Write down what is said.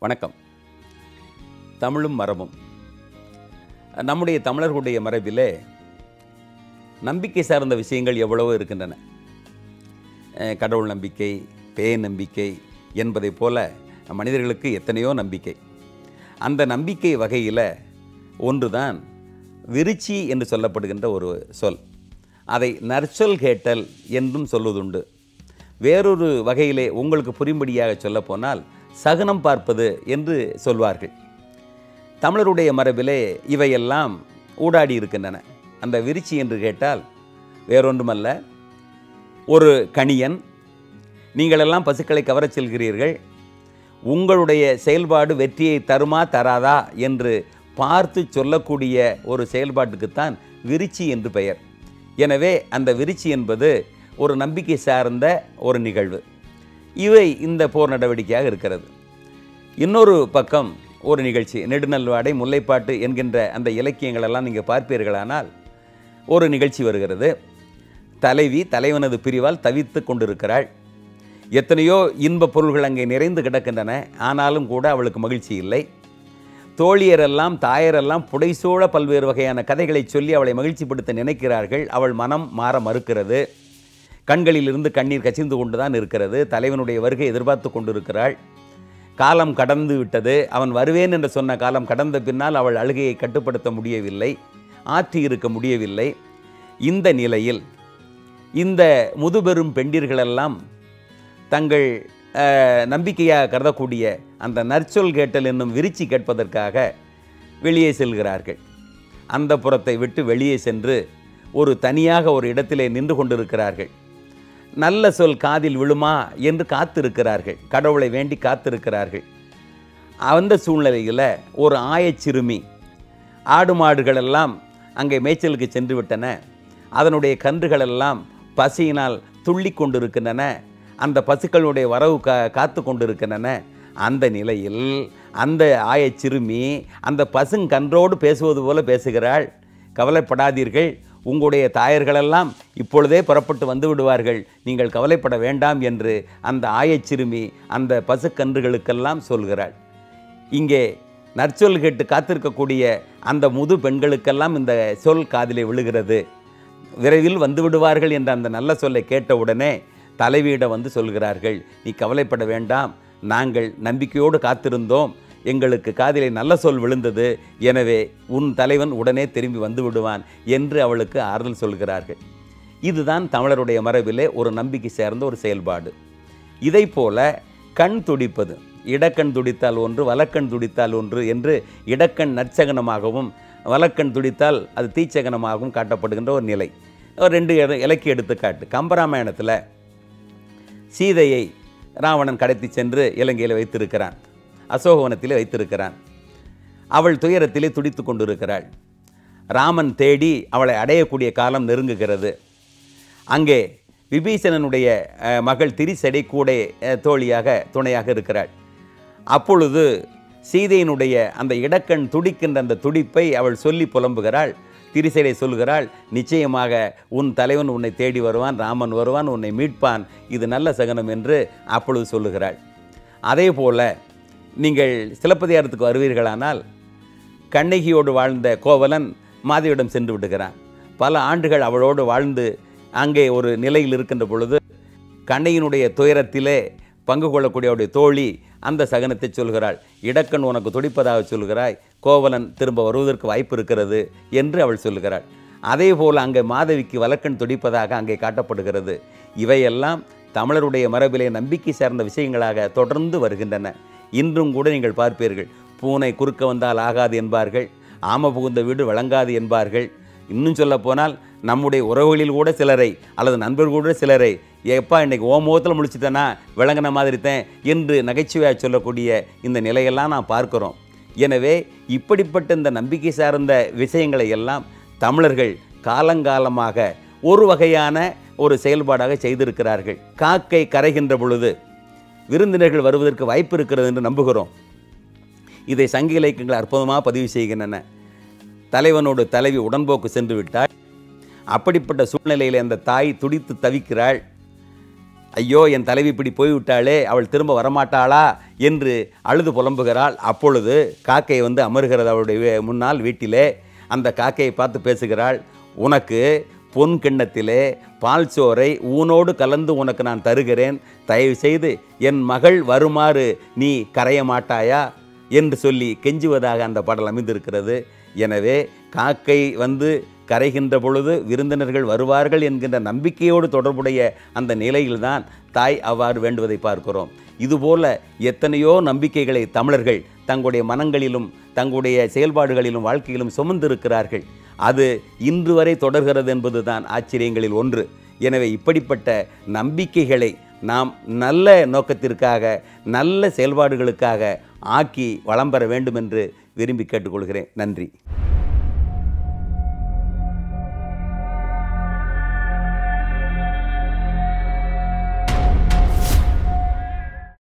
வணக்கம் தமிழும் மரபும் நம்முடைய தமிழர்களுடைய மரபிலே நம்பிக்கை சார்ந்த விஷயங்கள் எவ்வளவோ இருக்கின்றன அஹ் கடவுள் நம்பிக்கை பேய் நம்பிக்கை என்பதைப் போல மனிதர்களுக்கு எத்தனையோ நம்பிக்கை அந்த நம்பிக்கை வகையில் ஒன்றுதான் விருச்சி என்று சொல்லப்படுகின்ற ஒரு சொல் அதை நற்சொல் கேட்டல் என்றும் சொல்வதுண்டு வேறொரு வகையிலே உங்களுக்கு புரியும்படியாக சொல்லப்போனால் சகுனம் பார்ப்பது என்று சொல்வார்கள் தமிழருடைய மரபிலே இவையெல்லாம் ஊடாடி இருக்கின்றன அந்த விருச்சி என்று கேட்டால் வேறொன்றுமல்ல ஒரு கணியன் நீங்களெல்லாம் பசுக்களை கவரச் செல்கிறீர்கள் உங்களுடைய செயல்பாடு வெற்றியை தருமா தராதா என்று பார்த்து சொல்லக்கூடிய ஒரு செயல்பாட்டுக்குத்தான் விருச்சி என்று பெயர் எனவே அந்த விருச்சி என்பது ஒரு நம்பிக்கை சார்ந்த ஒரு நிகழ்வு இவை இந்த போர் நடவடிக்கையாக இருக்கிறது இன்னொரு பக்கம் ஒரு நிகழ்ச்சி நெடுநல்வாடை முல்லைப்பாட்டு என்கின்ற அந்த இலக்கியங்களெல்லாம் நீங்கள் பார்ப்பீர்களானால் ஒரு நிகழ்ச்சி வருகிறது தலைவி தலைவனது பிரிவால் தவித்து கொண்டிருக்கிறாள் எத்தனையோ இன்பப் பொருள்கள் அங்கே நிறைந்து கிடக்கின்றன ஆனாலும் கூட அவளுக்கு மகிழ்ச்சி இல்லை தோழியரெல்லாம் தாயரெல்லாம் புடைசூழ பல்வேறு வகையான கதைகளை சொல்லி அவளை மகிழ்ச்சிப்படுத்த நினைக்கிறார்கள் அவள் மனம் மாற மறுக்கிறது கண்களிலிருந்து கண்ணீர் கசிந்து கொண்டுதான் இருக்கிறது தலைவனுடைய வருகை எதிர்பார்த்து கொண்டிருக்கிறாள் காலம் கடந்து விட்டது அவன் வருவேன் என்று சொன்ன காலம் கடந்த பின்னால் அவள் அழுகையை கட்டுப்படுத்த முடியவில்லை ஆற்றி இருக்க முடியவில்லை இந்த நிலையில் இந்த முதுபெரும் பெண்டிர்களெல்லாம் தங்கள் அஹ், நம்பிக்கையாக கருதக்கூடிய அந்த நற்சொல் கேட்டல் என்னும் விரிச்சி கேட்பதற்காக வெளியே செல்கிறார்கள் அந்த புறத்தை விட்டு வெளியே சென்று ஒரு தனியாக ஒரு இடத்திலே நின்று கொண்டிருக்கிறார்கள் நல்ல சொல் காதில் விழுமா என்று காத்திருக்கிறார்கள் கடவுளை வேண்டி காத்திருக்கிறார்கள் அந்த சூழ்நிலையில் ஒரு ஆயச் சிறுமி ஆடு மாடுகளெல்லாம் அங்கே மேய்ச்சலுக்கு சென்று விட்டன அதனுடைய கன்றுகளெல்லாம் பசியினால் துள்ளி கொண்டிருக்கின்றன அந்த பசுக்களுடைய வரவு கா காத்து கொண்டிருக்கின்றன அந்த நிலையில் அந்த ஆயச் சிறுமி அந்த பசுங்கன்றோடு பேசுவது போல பேசுகிறாள் கவலைப்படாதீர்கள் உங்களுடைய தாயர்களெல்லாம் இப்பொழுதே புறப்பட்டு வந்து விடுவார்கள் நீங்கள் கவலைப்பட வேண்டாம் என்று அந்த ஆயச் சிறுமி அந்த பசுக்கன்றுகளுக்கெல்லாம் சொல்கிறாள் இங்கே நற்சொல் கேட்டு காத்திருக்கக்கூடிய அந்த முது பெண்களுக்கெல்லாம் இந்த சொல் காதிலே விழுகிறது விரைவில் வந்து விடுவார்கள் என்ற அந்த நல்ல சொல்லை கேட்டவுடனே தலைவியிடம் வந்து சொல்கிறார்கள் நீ கவலைப்பட வேண்டாம் நாங்கள் நம்பிக்கையோடு காத்திருந்தோம் எங்களுக்கு காதிலே நல்ல சொல் விழுந்தது எனவே உன் தலைவன் உடனே திரும்பி வந்து விடுவான் என்று அவளுக்கு ஆறுதல் சொல்கிறார்கள் இதுதான் தமிழருடைய மரபிலே ஒரு நம்பிக்கை சேர்ந்த ஒரு செயல்பாடு இதை போல கண் துடிப்பது இடக்கண் துடித்தால் ஒன்று வலக்கண் துடித்தால் ஒன்று என்று இடக்கண் நற்சகனமாகவும் வலக்கண் துடித்தால் அது தீச்சகனமாகவும் காட்டப்படுகின்ற ஒரு நிலை ஒரு ரெண்டு இட- இலக்கிய எடுத்துக்காட்டு கம்பராமாயணத்தில் சீதையை ராவணன் கடத்தி சென்று இலங்கையில் வைத்திருக்கிறான் அசோகவனத்திலே வைத்திருக்கிறான் அவள் துயரத்திலே துடித்து கொண்டிருக்கிறாள் ராமன் தேடி அவளை அடையக்கூடிய காலம் நெருங்குகிறது அங்கே விபீஷணனுடைய அஹ், மகள் திரிசடை கூட அஹ், தோழியாக துணையாக இருக்கிறாள் அப்பொழுது சீதையினுடைய அந்த இடக்கண் துடிக்கின்ற அந்த துடிப்பை அவள் சொல்லி புலம்புகிறாள் திரிசடை சொல்கிறாள் நிச்சயமாக உன் தலைவன் உன்னை தேடி வருவான் ராமன் வருவான் உன்னை மீட்பான் இது நல்ல சகனம் என்று அப்பொழுது சொல்லுகிறாள் அதே போல நீங்கள் சிலப்பதிகாரத்துக்கு வருவீர்களானால் கண்ணகியோடு வாழ்ந்த கோவலன் மாதவியிடம் சென்று விடுகிறான் பல ஆண்டுகள் அவளோடு வாழ்ந்து அங்கே ஒரு நிலையில் இருக்கின்ற பொழுது கண்ணகியினுடைய துயரத்திலே பங்கு கொள்ளக்கூடிய அவருடைய தோழி அந்த சகனத்தை சொல்கிறாள் இடக்கண் உனக்கு துடிப்பதாக சொல்கிறாய் கோவலன் திரும்ப வருவதற்கு வாய்ப்பு இருக்கிறது என்று அவள் சொல்லுகிறாள் அதே போல் அங்கே மாதவிக்கு வலக்கண் துடிப்பதாக அங்கே காட்டப்படுகிறது இவையெல்லாம் தமிழருடைய மரபிலே நம்பிக்கை சார்ந்த விஷயங்களாக தொடர்ந்து வருகின்றன இன்றும் கூட நீங்கள் பார்ப்பீர்கள் பூனை குறுக்க வந்தால் ஆகாது என்பார்கள் ஆம புகுந்த வீடு வழங்காது என்பார்கள் இன்னும் சொல்லப் போனால் நம்முடைய உறவுகளில் கூட சிலரை அல்லது நண்பர்கள் கூட சிலரை எப்பா இன்னைக்கு ஓ முகத்தில் முழிச்சிட்டேனா விளங்கின மாதிரி தான் என்று நகைச்சுவையாக சொல்லக்கூடிய இந்த நிலையெல்லாம் நான் பார்க்கிறோம் எனவே இப்படிப்பட்ட இந்த நம்பிக்கை சார்ந்த விஷயங்களை எல்லாம் தமிழர்கள் காலங்காலமாக ஒரு வகையான ஒரு செயல்பாடாக செய்திருக்கிறார்கள் காக்கை கரைகின்ற பொழுது விருந்தினர்கள் வருவதற்கு வாய்ப்பு இருக்கிறது என்று நம்புகிறோம் இதை சங்க இலக்கியங்கள் அற்புதமாக பதிவு செய்கின்றன தலைவனோடு தலைவி உடன்போக்கு சென்று விட்டாள் அப்படிப்பட்ட சூழ்நிலையில் அந்த தாய் துடித்து தவிக்கிறாள் ஐயோ என் தலைவி இப்படி போய்விட்டாளே அவள் திரும்ப வரமாட்டாளா என்று அழுது புலம்புகிறாள் அப்பொழுது காக்கை வந்து அமருகிறது அவளுடைய வே- முன்னால் வீட்டிலே அந்த காக்கையை பார்த்து பேசுகிறாள் உனக்கு பொன் கிண்ணத்திலே பால் சோறை ஊனோடு கலந்து உனக்கு நான் தருகிறேன் தயவு செய்து என் மகள் வருமாறு நீ கரைய மாட்டாயா என்று சொல்லி கெஞ்சுவதாக அந்த பாடல் அமைந்திருக்கிறது எனவே காக்கை வந்து கரைகின்ற பொழுது விருந்தினர்கள் வருவார்கள் என்கின்ற நம்பிக்கையோடு தொடர்புடைய அந்த நிலையில்தான் தாய் அவ்வாறு வேண்டுவதை பார்க்கிறோம் இதுபோல எத்தனையோ நம்பிக்கைகளை தமிழர்கள் தங்களுடைய மனங்களிலும் தங்களுடைய செயல்பாடுகளிலும் வாழ்க்கையிலும் சுமந்திருக்கிறார்கள் அது இன்று வரை தொடர்கிறது என்பதுதான் ஆச்சரியங்களில் ஒன்று எனவே இப்படிப்பட்ட நம்பிக்கைகளை நாம் நல்ல நோக்கத்திற்காக நல்ல செயல்பாடுகளுக்காக ஆக்கி வளம் பெற வேண்டும் என்று விரும்பி கேட்டுக்கொள்கிறேன் நன்றி